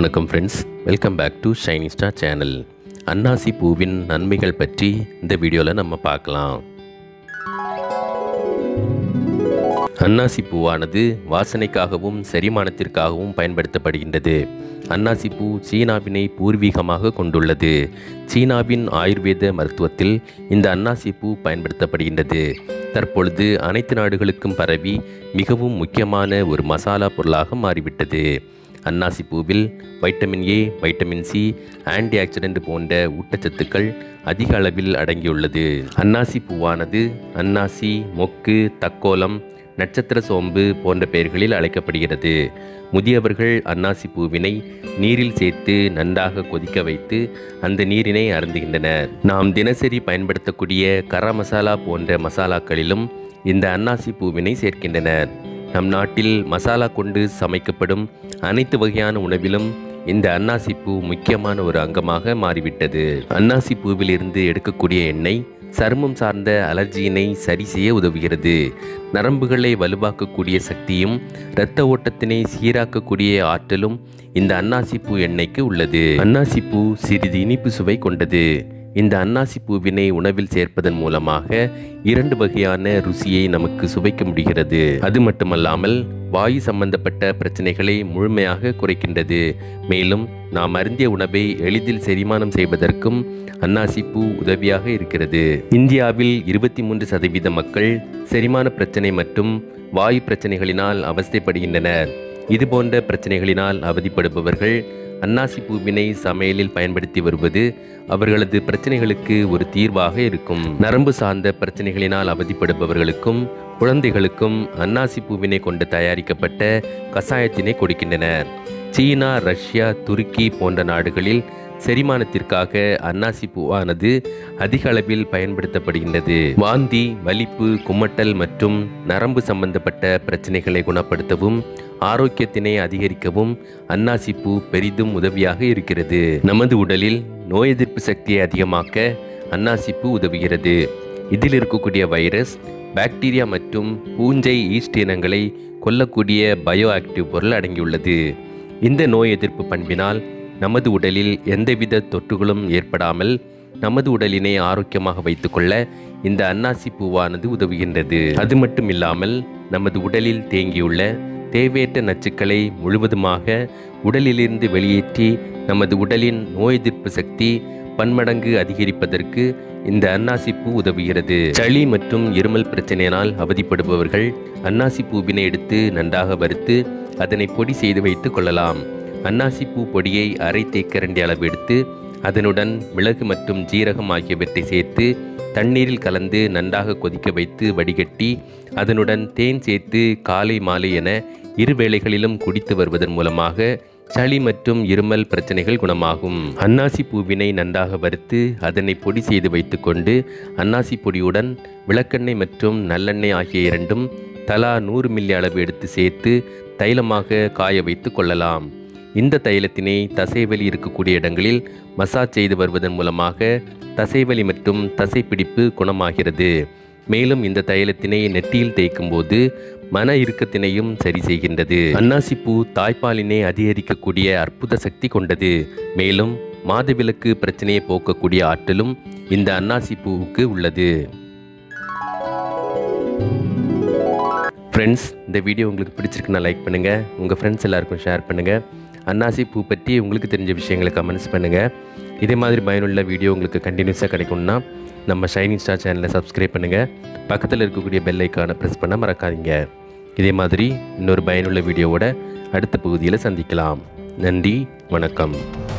வணக்கம் friends welcome back to shiny star channel அன்னாசி பூவின் நன்மைகள் பற்றி இந்த வீடியோவில் நம்ம பார்க்கலாம் அன்னாசி பூவானது வாசனைக்காகவும் செரிமானத்திற்காகவும் பயன்படுத்தப்படுகின்றது அன்னாசி பூ சீனாவினை பூர்வீகமாக கொண்டுள்ளது சீனாவின் ஆயுர்வேத மருத்துவத்தில் இந்த அன்னாசி பூ பயன்படுத்தப்படுகின்றது தற்பொழுது அனைத்து நாடுகளுக்கும் பரவி மிகவும் முக்கியமான ஒரு மசாலா பொருளாக மாறிவிட்டது அன்னாசி பூவில் vitamin A vitamin C antioxidant போன்ற ஊட்டச்சத்துக்கள் அதிக அளவில் அடங்கியுள்ளது அன்னாசி பூவானது அன்னாசி மொக்கு தக்கோலம் நட்சத்திர சோம்பு போன்ற பெயர்களில் அழைக்கப்படுகிறது முதியவர்கள் அன்னாசி பூவினை நீரில் சேர்த்து நன்றாக கொதிக்க வைத்து அந்த நீரினை அருந்துகின்றனர் நாம் தினசரி பயன்படுத்தக்கூடிய கர மசாலா போன்ற மசாலாக்களிலும் இந்த அன்னாசி பூவினை சேர்க்கின்றனர் நம் நாட்டில் மசாலா கொண்டு சமைக்கப்படும் அனைத்து வகையான உணவிலும் இந்த அன்னாசி பூ முக்கியமான ஒரு அங்கமாக மாறிவிட்டது அன்னாசி பூவிலிருந்து எடுக்கக்கூடிய எண்ணெய் சருமம் சார்ந்த அலர்ஜியினை சரி செய்ய உதவுகிறது நரம்புகளை வலுவாக்கக்கூடிய சக்தியும் இரத்த ஓட்டத்தினை சீராக்கக்கூடிய ஆற்றலும் இந்த அன்னாசி பூ எண்ணெய்க்கு உள்ளது அன்னாசி பூ சிறிது இனிப்பு சுவை கொண்டது இந்த அன்னாசி பூவினை உணவில் சேர்ப்பதன் மூலமாக இரண்டு வகையான ருசியை நமக்கு சுவைக்க முடிகிறது அது மட்டுமல்லாமல் வாயு சம்பந்தப்பட்ட பிரச்சனைகளை முழுமையாக குறைக்கின்றது மேலும் நாம் அருந்திய உணவை எளிதில் செரிமானம் செய்வதற்கும் அன்னாசி பூ உதவியாக இருக்கிறது இந்தியாவில் இருபத்தி மூன்று சதவீத மக்கள் செரிமான பிரச்சனை மற்றும் வாயு பிரச்சனைகளினால் அவஸ்தைப்படுகின்றனர் இதுபோன்ற பிரச்சனைகளினால் அவதிப்படுபவர்கள் அன்னாசி பூவினை சமையலில் பயன்படுத்தி வருவது அவர்களது பிரச்சனைகளுக்கு ஒரு தீர்வாக இருக்கும் நரம்பு சார்ந்த பிரச்சனைகளினால் அவதிப்படுபவர்களுக்கும் குழந்தைகளுக்கும் அன்னாசி பூவினை கொண்டு தயாரிக்கப்பட்ட கசாயத்தினை கொடுக்கின்றனர் சீனா ரஷ்யா துருக்கி போன்ற நாடுகளில் செரிமானத்திற்காக அன்னாசி பூவானது அதிக அளவில் பயன்படுத்தப்படுகின்றது வாந்தி வலிப்பு குமட்டல் மற்றும் நரம்பு சம்பந்தப்பட்ட பிரச்சனைகளை குணப்படுத்தவும் ஆரோக்கியத்தினை அதிகரிக்கவும் அன்னாசி பூ பெரிதும் உதவியாக இருக்கிறது நமது உடலில் நோய் எதிர்ப்பு சக்தியை அதிகமாக்க அன்னாசி பூ உதவுகிறது இதில் இருக்கக்கூடிய வைரஸ் பாக்டீரியா மற்றும் பூஞ்சை ஈஸ்ட் இனங்களை கொல்லக்கூடிய பயோ ஆக்டிவ் பொருள் அடங்கியுள்ளது இந்த நோய் எதிர்ப்பு பண்பினால் நமது உடலில் எந்தவித தொற்றுகளும் ஏற்படாமல் நமது உடலினை ஆரோக்கியமாக வைத்துக்கொள்ள இந்த அன்னாசி பூவானது உதவுகின்றது அது மட்டும் இல்லாமல் நமது உடலில் தேங்கியுள்ள தேவையற்ற நச்சுக்களை முழுவதுமாக உடலிலிருந்து வெளியேற்றி நமது உடலின் நோய் எதிர்ப்பு சக்தி பன்மடங்கு அதிகரிப்பதற்கு இந்த அன்னாசி பூ உதவுகிறது சளி மற்றும் இருமல் பிரச்சனையினால் அவதிப்படுபவர்கள் அன்னாசி பூவினை எடுத்து நன்றாக வறுத்து அதனை பொடி செய்து வைத்துக் கொள்ளலாம் அன்னாசி பூ பொடியை அரை தேக்கரண்டி அளவு எடுத்து அதனுடன் மிளகு மற்றும் ஜீரகம் ஆகியவற்றை சேர்த்து தண்ணீரில் கலந்து நன்றாக கொதிக்க வைத்து வடிகட்டி அதனுடன் தேன் சேர்த்து காலை மாலை என இரு வேளைகளிலும் குடித்து வருவதன் மூலமாக சளி மற்றும் இருமல் பிரச்சனைகள் குணமாகும் அன்னாசி பூவினை நன்றாக வறுத்து அதனை பொடி செய்து வைத்துக்கொண்டு அன்னாசி பொடியுடன் விளக்கெண்ணெய் மற்றும் நல்லெண்ணெய் ஆகிய இரண்டும் தலா நூறு மில்லி அளவு எடுத்து சேர்த்து தைலமாக காய வைத்து கொள்ளலாம் இந்த தைலத்தினை தசைவலி இருக்கக்கூடிய இடங்களில் மசாஜ் செய்து வருவதன் மூலமாக தசைவலி மற்றும் தசைப்பிடிப்பு குணமாகிறது மேலும் இந்த தைலத்தினை நெற்றியில் தேய்க்கும் போது மன இறுக்கத்தினையும் சரி செய்கின்றது அன்னாசி பூ தாய்ப்பாலினை அதிகரிக்கக்கூடிய அற்புத சக்தி கொண்டது மேலும் மாதவிலக்கு பிரச்சனையை போக்கக்கூடிய ஆற்றலும் இந்த அன்னாசி பூவுக்கு உள்ளது ஃப்ரெண்ட்ஸ் இந்த வீடியோ உங்களுக்கு பிடிச்சிருக்குன்னா லைக் பண்ணுங்கள் உங்கள் ஃப்ரெண்ட்ஸ் எல்லாருக்கும் ஷேர் பண்ணுங்கள் அன்னாசி பூ பற்றி உங்களுக்கு தெரிஞ்ச விஷயங்களை கமெண்ட்ஸ் பண்ணுங்கள் இதே மாதிரி பயனுள்ள வீடியோ உங்களுக்கு கண்டினியூஸாக கிடைக்கும்னா நம்ம ஷைனிங் ஸ்டார் சேனலை சப்ஸ்கிரைப் பண்ணுங்கள் பக்கத்தில் இருக்கக்கூடிய பெல் ஐக்கானை ப்ரெஸ் பண்ண மறக்காதீங்க இதே மாதிரி இன்னொரு பயனுள்ள வீடியோவோட அடுத்த பகுதியில் சந்திக்கலாம் நன்றி வணக்கம்